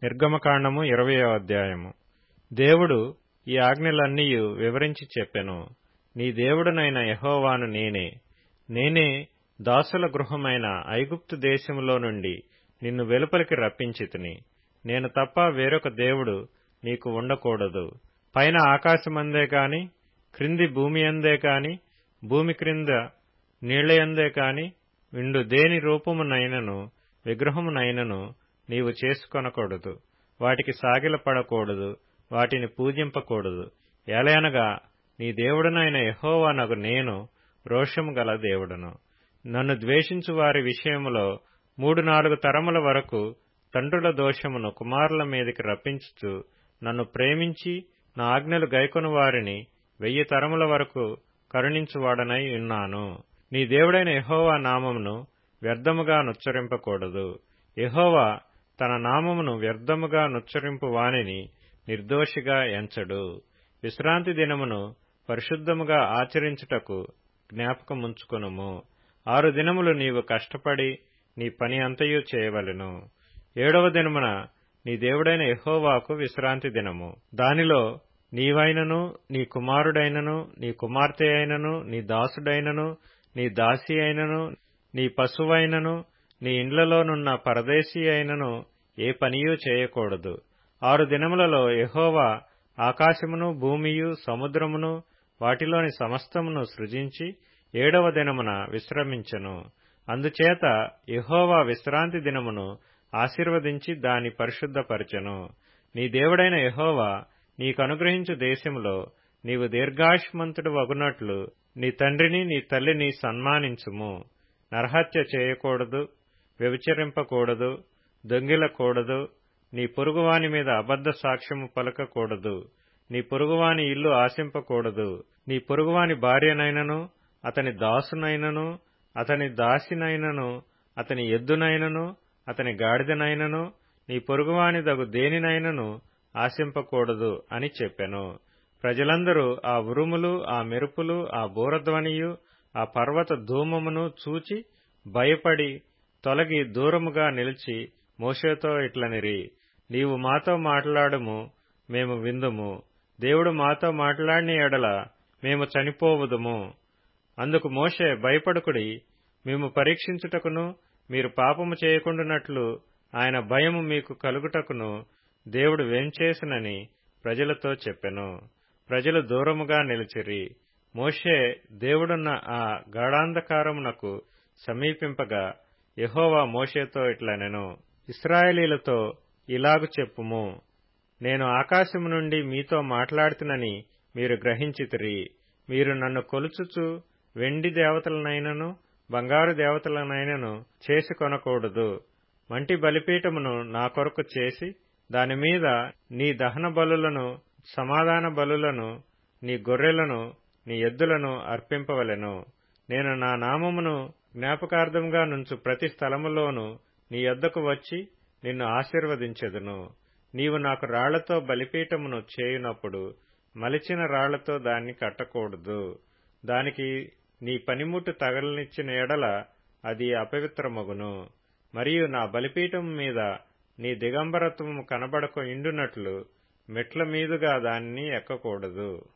నిర్గమకాండము ఇరవయో అధ్యాయము దేవుడు ఈ ఆజ్ఞలన్నీయు వివరించి చెప్పెను నీ దేవుడనైన యెహోవాను నేనే నేనే దాసుల గృహమైన ఐగుప్తు దేశములో నుండి నిన్ను వెలుపలికి రప్పించితిని నేను తప్ప వేరొక దేవుడు నీకు ఉండకూడదు పైన ఆకాశమందే కాని క్రింది భూమి అందే కాని భూమి క్రింద నీళ్లయందే కాని విండు దేని రూపమునైనను విగ్రహమునైనను నీవు చేసుకొనకూడదు వాటికి సాగిలపడకూడదు వాటిని పూజింపకూడదు ఏలయనగా నీ దేవుడనైన యెహోవానగు నేను రోషము గల దేవుడను నన్ను ద్వేషించు వారి విషయములో మూడు నాలుగు తరముల వరకు తండ్రుల దోషమును కుమారుల మీదికి రప్పించుచు నన్ను ప్రేమించి నా ఆజ్ఞలు గైకొను వారిని వెయ్యి తరముల వరకు కరుణించువాడనై ఉన్నాను నీ దేవుడైన యెహోవా నామమును వ్యర్థముగా నుచ్చరింపకూడదు యెహోవా తన నామమును వ్యర్థముగా నుచ్చరింపు వానిని నిర్దోషిగా ఎంచడు విశ్రాంతి దినమును పరిశుద్ధముగా ఆచరించుటకు జ్ఞాపకముంచుకొనుము ఆరు దినములు నీవు కష్టపడి నీ పని అంతయు చేయవలెను ఏడవ దినమున నీ దేవుడైన యెహోవాకు విశ్రాంతి దినము దానిలో నీవైనను నీ కుమారుడైనను నీ కుమార్తె అయినను నీ దాసుడైనను నీ దాసి అయినను నీ పశువైనను నీ ఇండ్లలోనున్న పరదేశీ అయినను ఏ పనియూ చేయకూడదు ఆరు దినములలో యెహోవా ఆకాశమును భూమియు సముద్రమును వాటిలోని సమస్తమును సృజించి ఏడవ దినమున విశ్రమించెను అందుచేత యెహోవా విశ్రాంతి దినమును ఆశీర్వదించి దాని పరిశుద్ధపరచెను నీ దేవుడైన యెహోవా నీకనుగ్రహించు దేశములో నీవు దీర్ఘాయుష్మంతుడు వగునట్లు నీ తండ్రిని నీ తల్లిని సన్మానించుము నరహత్య చేయకూడదు వ్యభిచరింపకూడదు దొంగిలకూడదు నీ పొరుగువాని మీద అబద్ధ సాక్ష్యము పలకకూడదు నీ పొరుగువాని ఇల్లు ఆశింపకూడదు నీ పొరుగువాని భార్యనైనను అతని దాసునైనను అతని దాసినైనను అతని ఎద్దునైనను అతని గాడిదనైనను నీ పొరుగువాని దగు దేనినైనను ఆశింపకూడదు అని చెప్పెను ప్రజలందరూ ఆ ఉరుములు ఆ మెరుపులు ఆ బూరధ్వనియు ఆ పర్వత ధూమమును చూచి భయపడి తొలగి దూరముగా నిలిచి మోషేతో ఇట్లనిరి నీవు మాతో మాట్లాడము మేము విందుము దేవుడు మాతో మాట్లాడిన ఎడల మేము చనిపోవుదుము అందుకు మోషే భయపడుకుడి మేము పరీక్షించుటకును మీరు పాపము చేయకుండునట్లు ఆయన భయము మీకు కలుగుటకును దేవుడు వేంచేసినని ప్రజలతో చెప్పెను ప్రజలు దూరముగా నిలిచిరి మోషే దేవుడున్న ఆ గాఢాంధకారమునకు సమీపింపగా యహోవా మోషేతో ఇట్లనెను ఇస్రాయేలీలతో ఇలాగు చెప్పుము నేను ఆకాశము నుండి మీతో మాట్లాడుతునని మీరు గ్రహించితిరి మీరు నన్ను కొలుచుచు వెండి దేవతలనైనను బంగారు దేవతలనైనను చేసి కొనకూడదు మంటి బలిపీఠమును నా కొరకు చేసి దానిమీద నీ దహన బలులను సమాధాన బలులను నీ గొర్రెలను నీ ఎద్దులను అర్పింపవలెను నేను నా నామమును జ్ఞాపకార్థంగా నుంచు ప్రతి స్థలములోనూ నీ యొద్దకు వచ్చి నిన్ను ఆశీర్వదించెదను నీవు నాకు రాళ్లతో బలిపీఠమును చేయునప్పుడు మలిచిన రాళ్లతో దాన్ని కట్టకూడదు దానికి నీ పనిముట్టు తగలనిచ్చిన ఎడల అది అపవిత్రమగును మరియు నా బలిపీఠం మీద నీ దిగంబరత్వము కనబడక ఇండునట్లు మెట్ల మీదుగా దానిని ఎక్కకూడదు